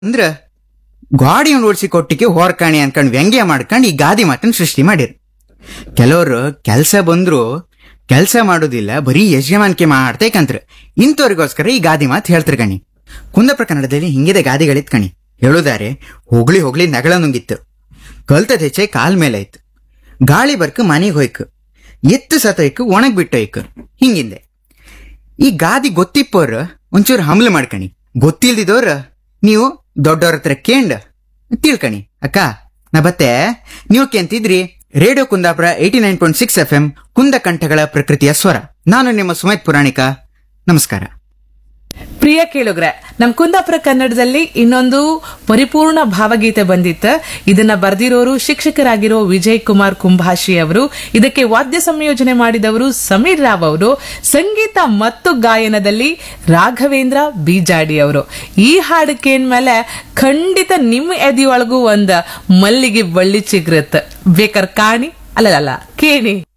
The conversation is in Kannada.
ಅಂದ್ರ ಗಾಡಿಯನ್ನು ಓಡಿಸಿ ಕೊಟ್ಟಿಗೆ ಹೊರ್ಕಾಣಿ ಅನ್ಕೊಂಡ್ ವ್ಯಂಗ್ಯ ಮಾಡ್ಕೊಂಡ್ ಈ ಗಾದಿ ಮಾತನ್ನ ಸೃಷ್ಟಿ ಮಾಡಿರ್ ಕೆಲವರು ಕೆಲ್ಸ ಬಂದ್ರು ಕೆಲ್ಸ ಮಾಡೋದಿಲ್ಲ ಬರೀ ಯಜಮಾನಿಕೆ ಮಾಡ್ತೇಕಂತ್ರ ಇಂಥವ್ರಿಗೋಸ್ಕರ ಈ ಗಾದಿ ಮಾತು ಹೇಳ್ತಿರ್ ಕಣಿ ಕುಂದಪ್ರ ಕನ್ನಡದಲ್ಲಿ ಹಿಂಗಿದೆ ಗಾದಿಗಳಿತ್ ಕಣಿ ಹೇಳುದಾರೆ ಹೋಗ್ಲಿ ಹೋಗ್ಲಿ ನಗಳ ನುಂಗಿತ್ತು ಕಲ್ತದ ಹೆಚ್ಚೆ ಕಾಲ್ ಮೇಲೆ ಆಯ್ತು ಗಾಳಿ ಬರ್ಕ ಮನೆಗೆ ಹೋಯ್ಕು ಎತ್ತು ಸತೋಯ್ಕು ಒಣಗ್ ಬಿಟ್ಟೋಯ್ಕು ಹಿಂಗಿದೆ ಈ ಗಾದಿ ಗೊತ್ತಿಪ್ಪೋರ್ ಒಂಚೂರು ಹಮ್ಲ ಮಾಡ್ಕಣಿ ಗೊತ್ತಿಲ್ದಿದವ್ರ ನೀವು ದೊಡ್ಡವ್ರ ಹತ್ರ ಕೇಂಡ್ ತಿಳ್ಕಣಿ ಅಕ್ಕ ನಾ ಬತ್ತೆ ನೀವು ಕೇಂತಿದ್ರಿ radio Kundapura eighty nine point six F M Kunda ಕಂಠಗಳ ಪ್ರಕೃತಿಯ ಸ್ವರ ನಾನು ನಿಮ್ಮ ಸುಮೇತ್ ಪುರಾಣಿಕ ನಮಸ್ಕಾರ ಪ್ರಿಯ ಕೇಳುಗ್ರೆ ನಮ್ ಕುಂದಾಪುರ ಕನ್ನಡದಲ್ಲಿ ಇನ್ನೊಂದು ಪರಿಪೂರ್ಣ ಭಾವಗೀತೆ ಬಂದಿತ್ತು ಇದನ್ನ ಬರ್ದಿರೋರು ಶಿಕ್ಷಕರಾಗಿರೋ ವಿಜಯ್ ಕುಮಾರ್ ಕುಂಭಾಷಿ ಅವರು ಇದಕ್ಕೆ ವಾದ್ಯ ಸಂಯೋಜನೆ ಮಾಡಿದವರು ಸಮೀರ್ ರಾವ್ ಅವರು ಸಂಗೀತ ಮತ್ತು ಗಾಯನದಲ್ಲಿ ರಾಘವೇಂದ್ರ ಬೀಜಾಡಿ ಅವರು ಈ ಹಾಡು ಕೇಳ್ಮೇಲೆ ಖಂಡಿತ ನಿಮ್ಮ ಎದೆಯೊಳಗೂ ಒಂದ್ ಮಲ್ಲಿಗೆ ಬಳ್ಳಿ ಚಿಗ್ರತ್ ಬೇಕಾರ ಕಾಣಿ ಅಲ್ಲಲ್ಲ ಕೇಳಿ